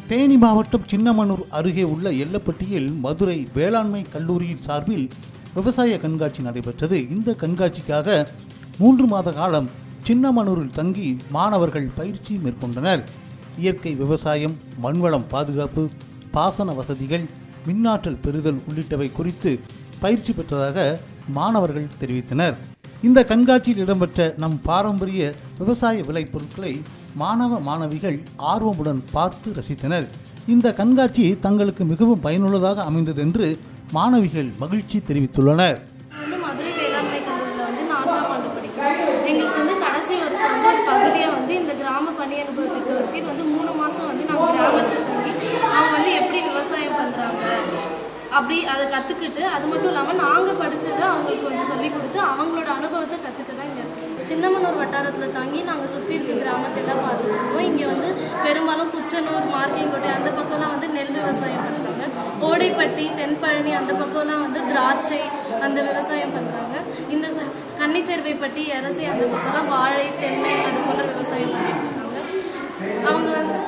தேனி மாவட்டம் சின்னமனூர் அருகே உள்ள எல்லப்பட்டியில் மதுரை வேளாண்மை கல்லூரியின் சார்பில் விவசாய கண்காட்சி நடைபெற்றது இந்த கண்காட்சிக்காக மூன்று மாத காலம் சின்னமனூரில் தங்கி மாணவர்கள் பயிற்சி மேற்கொண்டனர் இயற்கை விவசாயம் மண்வளம் பாதுகாப்பு பாசன வசதிகள் மின்னாற்றல் பெறுதல் உள்ளிட்டவை குறித்து பயிற்சி பெற்றதாக மாணவர்கள் தெரிவித்தனர் இந்த கண்காட்சியில் இடம்பெற்ற நம் பாரம்பரிய விவசாய விளைபொருட்களை மாணவ மாணவிகள் ஆர்வமுடன் பார்த்து ரசித்தனர் இந்த கண்காட்சி தங்களுக்கு மிகவும் பயனுள்ளதாக அமைந்தது என்று மாணவிகள் மகிழ்ச்சி தெரிவித்துள்ளனர் வந்து மதுரை வேளாண்மை கல்லூரியில் வந்து நான்காம் ஆண்டு படிக்கிறோம் எங்களுக்கு வந்து கடைசி வருஷம் வந்து ஒரு பகுதியாக வந்து இந்த கிராம பணி அனுபவ திட்டம் இருக்குது இது வந்து மூணு மாதம் வந்து நாங்கள் கிராமத்தில் தங்கி அவங்க வந்து எப்படி விவசாயம் பண்ணுறாங்க அப்படி அதை கற்றுக்கிட்டு அது மட்டும் இல்லாமல் நாங்கள் படித்ததை அவங்களுக்கு கொஞ்சம் சொல்லி கொடுத்து அவங்களோட அனுபவத்தை கற்றுக்க தான் இங்கே இருக்கோம் சின்னமனூர் வட்டாரத்தில் தங்கி நாங்கள் சுற்றி இருக்க கிராமத்தை எல்லாம் பார்த்துருக்கோம் இங்கே வந்து பெரும்பாலும் குச்சனூர் மார்க்கிங்கோட்டை அந்த பக்கம்லாம் வந்து நெல் விவசாயம் பண்ணுறாங்க ஓடைப்பட்டி தென்பழனி அந்த பக்கம்லாம் வந்து திராட்சை அந்த விவசாயம் பண்ணுறாங்க இந்த ச- கன்னிசேர்வைப்பட்டி எரசி அந்த பக்கம்லாம் வாழை தென்னை அது போன்ற விவசாயம் பண்ணிட்டு இருக்காங்க அவங்க வந்து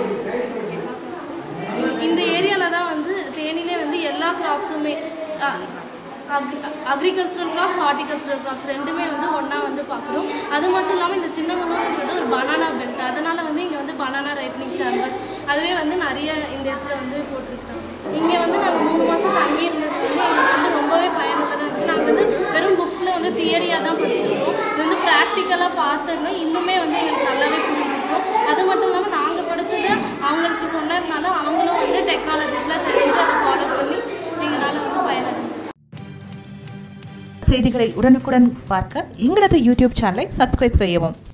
இந்த- இந்த ஏரியாவில் தான் வந்து தேனிலே வந்து எல்லா கிராப்ஸுமே அக்ரிகல்ச்சரல் கிராப்ஸ் ஹார்டிகல்ச்சரல் கிராப்ஸ் ரெண்டுமே வந்து ஒன்றா வந்து பார்க்குறோம் அது மட்டும் இல்லாமல் இந்த சின்ன மனோன்றது ஒரு பனானா பெல்ட் அதனால் வந்து இங்கே வந்து பனானா ரைப்னிங் சேம்பர்ஸ் அதுவே வந்து நிறைய இந்த இடத்துல வந்து போட்டிருக்காங்க இங்கே வந்து நாங்கள் மூணு மாதம் தங்கி இருந்தது வந்து எங்களுக்கு வந்து ரொம்பவே பயனுள்ளதாக இருந்துச்சு நாங்கள் வந்து வெறும் புக்ஸில் வந்து தியரியாக தான் படிச்சிருக்கோம் இது வந்து ப்ராக்டிக்கலாக பார்த்தோன்னா இன்னுமே வந்து எங்களுக்கு நல்லாவே புரிஞ்சிருக்கும் அது மட்டும் இல்லாமல் நாங்கள் படித்தது அவங்களுக்கு சொன்னதுனால அவங்களும் வந்து டெக்னாலஜிஸ்லாம் தெரிஞ்சு அதை ஃபாலோ பண்ணி எங்களால் வந்து பயனடைஞ்சு செய்திகளை உடனுக்குடன் பார்க்க எங்களது யூடியூப் சேனலை சப்ஸ்கிரைப் செய்யவும்